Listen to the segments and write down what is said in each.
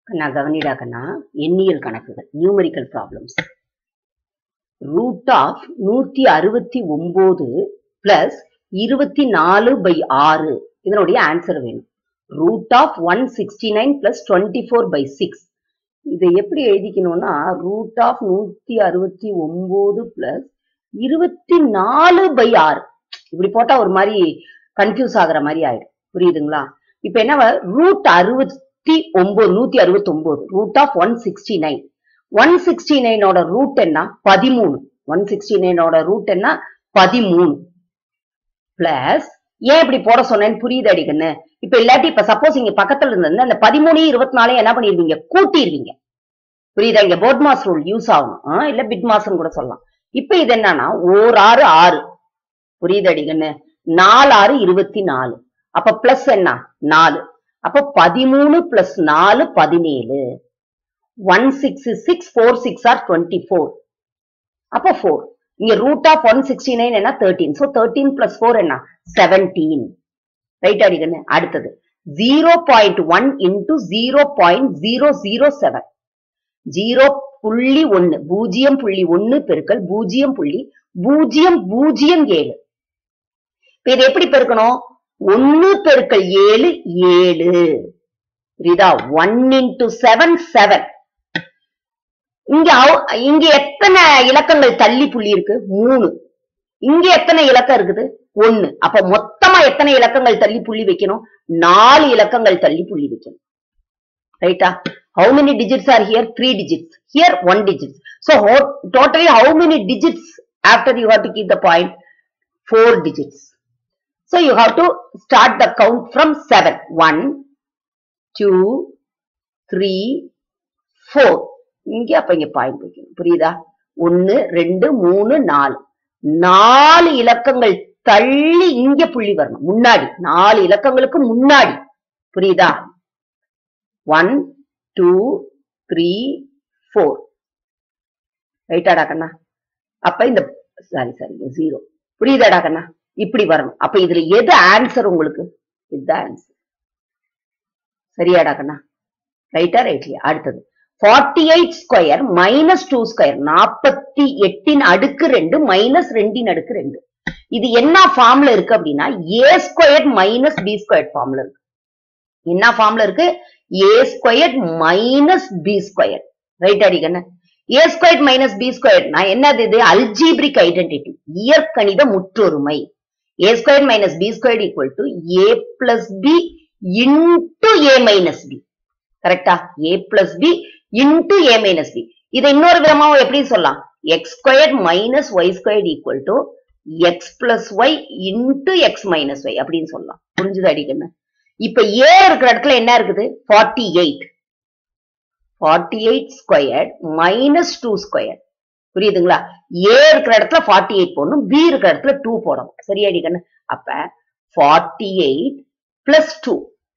கண்ணா கவனிடா கண்ணா எண்ணியல் கணக்குகள் numerical problems root of நூத்தி அறுபத்தி ஒன்பது பிளஸ் இருபத்தி நாலு பை ஆறு இதனுடைய ஆன்சர் வேணும் root of one sixty nine plus twenty four by six இதை எப்படி எழுதிக்கணும்னா ரூட் ஆஃப் நூத்தி அறுபத்தி ஒன்பது பிளஸ் இருபத்தி நாலு பை ஆறு இப்படி போட்டா ஒரு மாதிரி கன்ஃபியூஸ் ஆகுற மாதிரி ஆயிடும் புரியுதுங்களா இப்ப என்ன ரூட் அறுபத்தி ஒன்பது நூத்தி அறுபத்தி ஒன்பது root of one sixty nine one sixty நைனோட ரூட் என்ன பதிமூணு ஒன் சிக்ஸ்டி நைனோட ரூட் என்ன பதிமூணு பிளஸ் ஏன் இப்படி போட சொன்னேன்னு புரியுது அடிக்கன்னு இப்ப இல்லாட்டி இப்ப சப்போஸ் இங்க பக்கத்துல இருந்து அந்த பதிமூணு இருபத்தி நாலு என்ன பண்ணிருவீங்க கூட்டிடுவீங்க புரியுதா இங்க போர்ட் மாஸ் ரூல் யூஸ் ஆகணும் ஆ, இல்ல பிட் மாஸ்ன்னு கூட சொல்லலாம் இப்ப இது என்னன்னா ஓர் ஆறு ஆறு புரியுது அடிக்கன்னு நாலு ஆறு இருபத்தி நாலு அப்ப பிளஸ் என்ன நாலு அப்ப பதிமூணு பிளஸ் நாலு பதினேழு one six six four six are twenty four அப்ப ஃபோர் இங்க root of one sixty nine என்ன thirteen so thirteen plus four என்ன செவன்டீன் ரைட் அடிக்கன்னு அடுத்தது zero point one into zero point zero zero seven zero புள்ளி ஒன்னு பூஜ்ஜியம் புள்ளி ஒன்னு பெருக்கல் பூஜ்ஜியம் புள்ளி பூஜ்ஜியம் பூஜ்ஜியம் ஏழு இப்ப இது எப்படி பெருக்கணும் ஒன்னு பெருக்கல் ஏழு ஏழு புரியுதா ஒன் இன்டூ செவன் செவன் இங்க அவ- இங்க எத்தனை இலக்கங்கள் தள்ளி புள்ளி இருக்கு மூணு இங்க எத்தனை இலக்கம் இருக்குது ஒண்ணு அப்ப மொத்தமா எத்தனை இலக்கங்கள் தள்ளி புள்ளி வைக்கணும் நாலு இலக்கங்கள் தள்ளி புள்ளி வைக்கணும் ரைட்டா how many digits are here three digits here one digit so ho- totally how many digits after you have to keep the point four digits so you have to start the count from seven one two three four இங்க அப்ப இங்க point வைக்கணும் புரியுதா ஒன்னு ரெண்டு மூணு நாலு நாலு இலக்கங்கள் தள்ளி இங்க புள்ளி வரணும் முன்னாடி நாலு இலக்கங்களுக்கு முன்னாடி புரியுதா ஒன் டூ த்ரீ ஃபோர் ரைட்டாடா கண்ணா அப்ப இந்த சாரி சாரி ஜீரோ புரியுதாடா கண்ணா இப்படி வரணும் அப்ப இதுல எது ஆன்சர் உங்களுக்கு இதுதான் ஆன்சர் சரியாடா கண்ணா ரைட்டா ரைட்லியா அடுத்தது forty eight square minus two square நாற்பத்தி எட்டின் அடுக்கு ரெண்டு மைனஸ் ரெண்டின் அடுக்கு ரெண்டு இது என்ன ஃபார்ம்ல இருக்கு அப்படின்னா A square minus B square ஃபார்ம்ல இருக்கு என்ன ஃபார்ம்ல இருக்கு A square minus B square right அடிக்கண்ண A square minus B square என்னது இது அல்ஜீப்ரிக் ஐடென்டிட்டி இயற்கணித முற்றொருமை A square minus B square equal to A plus B into A minus B கரெக்டா A plus B into A minus B இதை இன்னொரு விதமா எப்படி சொல்லலாம் X square minus Y square equal to X plus Y into X minus Y அப்படின்னு சொல்லலாம் புரிஞ்சுது அடிக்கணும் இப்ப ஏ இருக்கிற இடத்துல என்ன இருக்குது forty eight forty eight square minus two square புரியுதுங்களா ஏ இருக்கிற இடத்துல ஃபார்ட்டி எயிட் போடணும் பி இருக்கிற இடத்துல டூ போடணும் சரியா அடிக்கணும் அப்ப forty eight plus two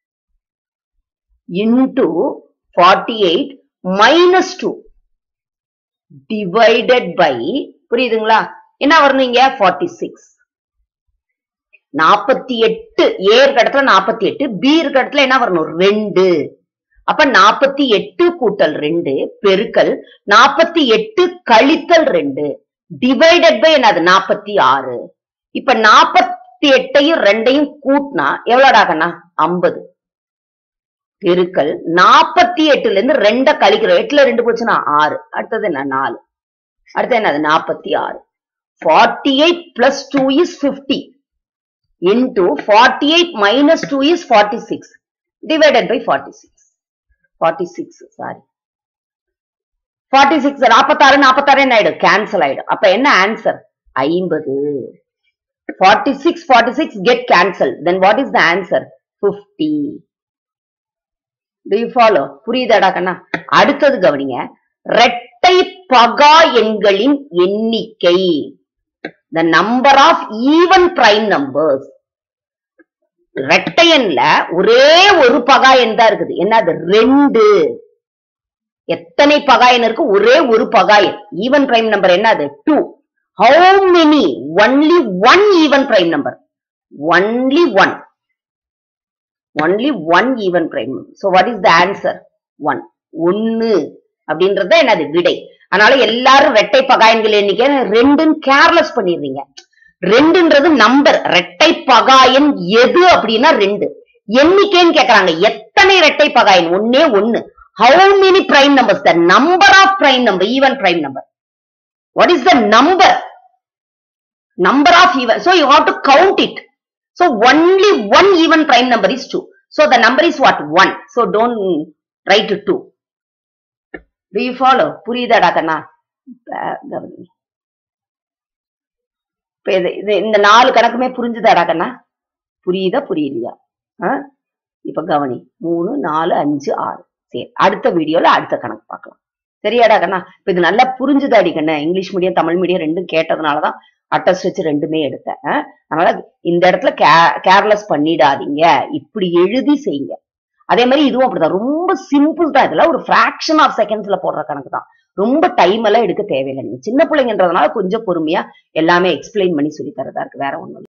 into forty eight minus two divided by புரியுதுங்களா என்ன வரணும் இங்க ஃபார்ட்டி சிக்ஸ் நாற்பத்தி எட்டு ஏ இருக்க இடத்துல நாற்பத்தி எட்டு பி இருக்க இடத்துல என்ன வரணும் ரெண்டு அப்ப நாற்பத்தி எட்டு கூட்டல் ரெண்டு பெருக்கல் நாற்பத்தி எட்டு கழித்தல் ரெண்டு டிவைடட் பை என்னது நாற்பத்தி ஆறு இப்ப நாற்பத்தி எட்டையும் ரெண்டையும் கூட்டினா எவ்வளோடாகண்ணா ஐம்பது பெருக்கல் நாற்பத்தி எட்டுல இருந்து ரெண்டை கழிக்கிறோம் எட்டுல ரெண்டு போச்சுன்னா ஆறு அடுத்தது என்ன நாலு அடுத்தது என்னது நாற்பத்தி ஆறு forty eight plus two is fifty into 48 minus 2 is 46 divided by 46. 46, sorry. 46, 46, 46 என்ன ஆயிடும் கேன்சல் ஆயிடும் அப்ப என்ன ஆன்சர் ஐம்பது 46, 46 get cancelled. Then what is the answer? 50. Do you follow? புரியுதாடா கண்ணா அடுத்தது கவனிங்க இரட்டை பகா எண்களின் எண்ணிக்கை the number of even prime numbers ரெட்டை எண்ல ஒரே ஒரு பகா எண் தான் இருக்குது என்னது ரெண்டு எத்தனை பகா எண் இருக்கு ஒரே ஒரு பகா எண் ஈவன் பிரைம் நம்பர் என்னது two how many only one even prime number only one only one even prime number so what is the answer one ஒன்னு அப்படின்றது என்னது விடை அதனால எல்லாரும் ரெட்டை பகாயன்கள் எண்ணிக்கை ரெண்டுன்னு கேர்லெஸ் பண்ணிடுறீங்க ரெண்டுன்றது நம்பர் ரெட்டை பகாயன் எது அப்படின்னா ரெண்டு எண்ணிக்கைன்னு கேக்குறாங்க எத்தனை ரெட்டை பகாயன் ஒன்னே ஒன்னு how many prime numbers the number of prime number even prime number what is the number number of even so you have to count it so only one even prime number is 2 so the number is what 1 so don't write 2 do you follow புரியுதாடா கண்ணா ப- கவனி இப்ப இது இது இந்த நாலு கணக்குமே புரிஞ்சுதாடா கண்ணா புரியுதா புரியலையா ஆ? இப்ப கவனி மூணு நாலு அஞ்சு ஆறு சரி அடுத்த வீடியோல அடுத்த கணக்கு பார்க்கலாம் சரியாடா கண்ணா இப்ப இது நல்லா புரிஞ்சுதாடி கண்ணா இங்கிலீஷ் மீடியம் தமிழ் மீடியம் ரெண்டும் கேட்டதுனாலதான் அட்டஸ்ட் வச்சு ரெண்டுமே எடுத்தேன் ஆ? அதனால இந்த இடத்துல கேர்லெஸ் பண்ணிடாதீங்க இப்படி எழுதி செய்யுங்க அதே மாதிரி இதுவும் அப்படிதான் ரொம்ப சிம்பிள் தான் இதுல ஒரு ஃபிராக்ஷன் ஆஃப் செகண்ட்ஸ்ல போடுற கணக்கு தான் ரொம்ப டைம் எல்லாம் எடுக்க தேவையில்லை நீங்க சின்ன பிள்ளைங்கன்றதுனால கொஞ்சம் பொறுமையா எல்லாமே எக்ஸ்பிளைன் பண்ணி சொல்லி தரதா இருக்கு வேற ஒண்ணும் இல்ல